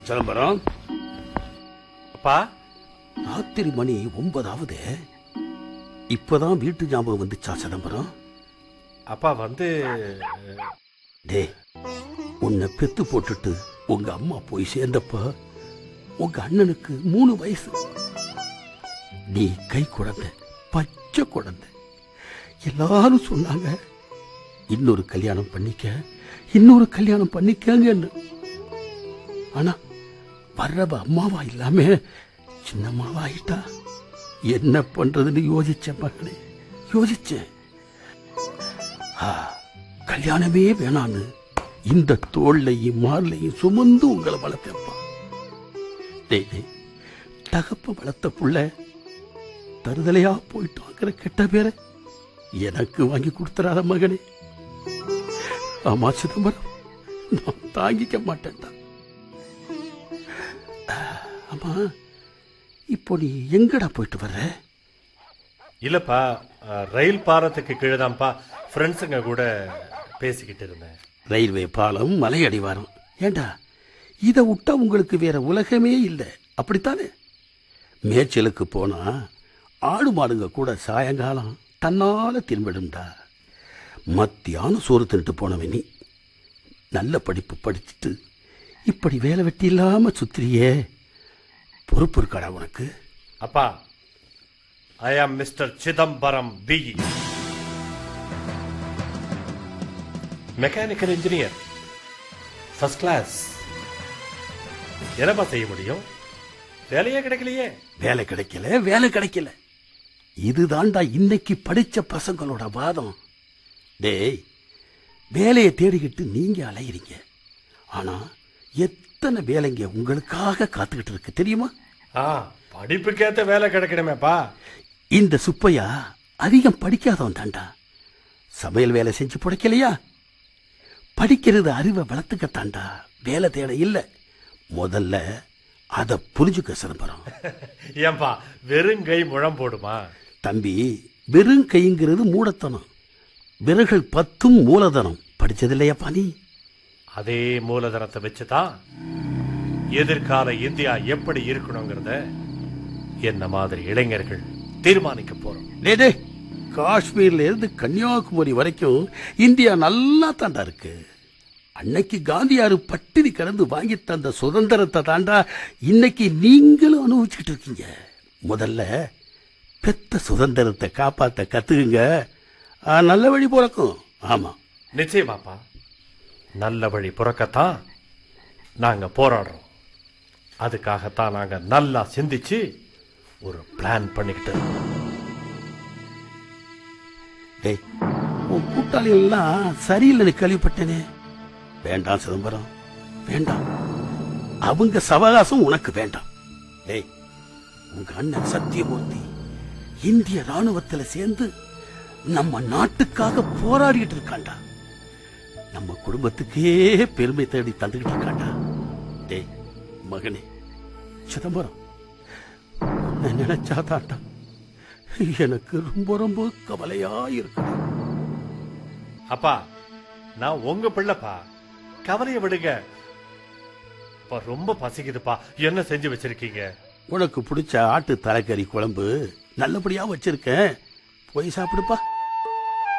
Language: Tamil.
சிதம்பரம் அப்பா ராத்திரி மணி ஒன்பதாவது இப்பதான் வீட்டு ஞாபகம் வந்துச்சா சிதம்பரம் அப்பா வந்து டே உன்னை பெத்து போட்டுட்டு உங்க அம்மா போய் சேர்ந்தப்ப உங்க அண்ணனுக்கு மூணு வயசு நீ கை குழந்தை பச்சை குழந்தை எல்லாரும் சொன்னாங்க இன்னொரு கல்யாணம் பண்ணிக்க இன்னொரு கல்யாணம் பண்ணிக்கங்கன்னு ஆனா வர்றவ அம்மாவா இல்லாம சின்னம்மாவா ஆயிட்டா என்ன பண்றதுன்னு யோசிச்சேன் மகனே யோசிச்சேன் ஆ, கல்யாணமே வேணான்னு இந்த தோல்லையும் மார்லையும் சுமந்து உங்களை வளர்த்தேன்ப்பா டேய் டேய், தகப்ப வளர்த்த புள்ள தருதலையா போயிட்டாங்கிற கெட்ட பேரை எனக்கு வாங்கி கொடுத்துறாத மகனே ஆமா சிதம்பரம் நான் தாங்கிக்க மாட்டேன்டா ஆ, ஆமா இப்போ நீ எங்கடா போயிட்டு வர்ற இல்லப்பா அஹ், ரயில் பாலத்துக்கு கீழேதான்ப்பா ஃப்ரெண்ட்ஸுங்க கூட பேசிக்கிட்டு இருந்தேன் ரயில்வே பாலம் மலை அடிவாரம் ஏண்டா இதை விட்டா உங்களுக்கு வேற உலகமே இல்லை அப்படித்தானே மேய்ச்சலுக்கு போனா ஆடு மாடுங்க கூட சாயங்காலம் தன்னால திரும்பிடும்டா மத்தியானம் சோறு தின்ட்டு போனவன் நீ நல்ல படிப்பு படிச்சுட்டு இப்படி வேலை வெட்டி இல்லாம சுத்திரியே பொறுப்பு இருக்காடா உனக்கு அப்பா I am mister Chidambaram BE mechanical engineer first class என்னப்பா செய்ய முடியும் வேலையே கிடைக்கலையே வேலை கிடைக்கல வேலை கிடைக்கல இதுதான்டா இன்னைக்கு படிச்ச பசங்களோட வாதம் டேய் வேலையை தேடிக்கிட்டு நீங்க அலையிறீங்க ஆனா எத்தனை வேலைங்க உங்களுக்காக காத்துக்கிட்டு இருக்கு தெரியுமா ஆ படிப்புக்கேத்த வேலை கிடைக்கணுமேப்பா இந்த சுப்பையா அதிகம் படிக்காதவன் தான்டா சமையல் வேலை செஞ்சு பிடிக்கலையா படிக்கிறது அறிவை வளர்த்துக்கத்தான்டா வேலை தேட இல்ல முதல்ல அதை புரிஞ்சுக்க சிதம்பரம் ஏன்பா வெறுங்கை முழம் போடுமா தம்பி வெறும் கைங்கிறது மூடத்தனம் விரல்கள் பத்தும் மூலதனம் படிச்சதில்லையாப்பா நீ அதே மூலதனத்தை வச்சுதான் எதிர்கால இந்தியா எப்படி இருக்கணுங்கிறத என்ன மாதிரி இளைஞர்கள் தீர்மானிக்க போறோம் டே டே காஷ்மீர்ல இருந்து கன்னியாகுமரி வரைக்கும் இந்தியா நல்லா தாண்டா இருக்கு அன்னைக்கு காந்தியாரு பட்டினி கடந்து வாங்கி தந்த சுதந்திரத்தை தாண்டா இன்னைக்கு நீங்களும் அனுபவிச்சுட்டு இருக்கீங்க முதல்ல பெத்த சுதந்திரத்தை காப்பாத்த கத்துக்குங்க ஆ, நல்ல வழி பிறக்கும் ஆமா நிச்சயமாப்பா நல்ல வழி புறக்கத்தான் நாங்க போராடுறோம் அதுக்காகத்தான் நாங்க நல்லா சிந்திச்சு ஒரு பிளான் பண்ணிக்கிட்டு இருக்கோம் டேய் உன் கூட்டாளிகள் எல்லாம் சரியில்லைன்னு கேள்விப்பட்டேனே வேண்டாம் சிதம்பரம் வேண்டாம் அவங்க சவகாசம் உனக்கு வேண்டாம் டேய் உங்க அண்ணன் சத்தியமூர்த்தி இந்திய ராணுவத்துல சேர்ந்து நம்ம நாட்டுக்காக போராடிட்டு இருக்காண்டா நம்ம குடும்பத்துக்கே பெருமை தேடி தந்துகிட்டு இருக்காண்டா டேய் மகனே சிதம்பரம் உன்னை நினைச்சாதாண்டா எனக்கு ரொம்ப ரொம்ப கவலையா இருக்கு அப்பா நான் உங்க பிள்ளைப்பா கவலைய விடுங்க அப்பா, ரொம்ப பசிக்குதுப்பா என்ன செஞ்சு வச்சிருக்கீங்க உனக்கு பிடிச்ச ஆட்டு தலைக்கறி குழம்பு நல்லபடியா வச்சிருக்கேன் போய் சாப்பிடுப்பா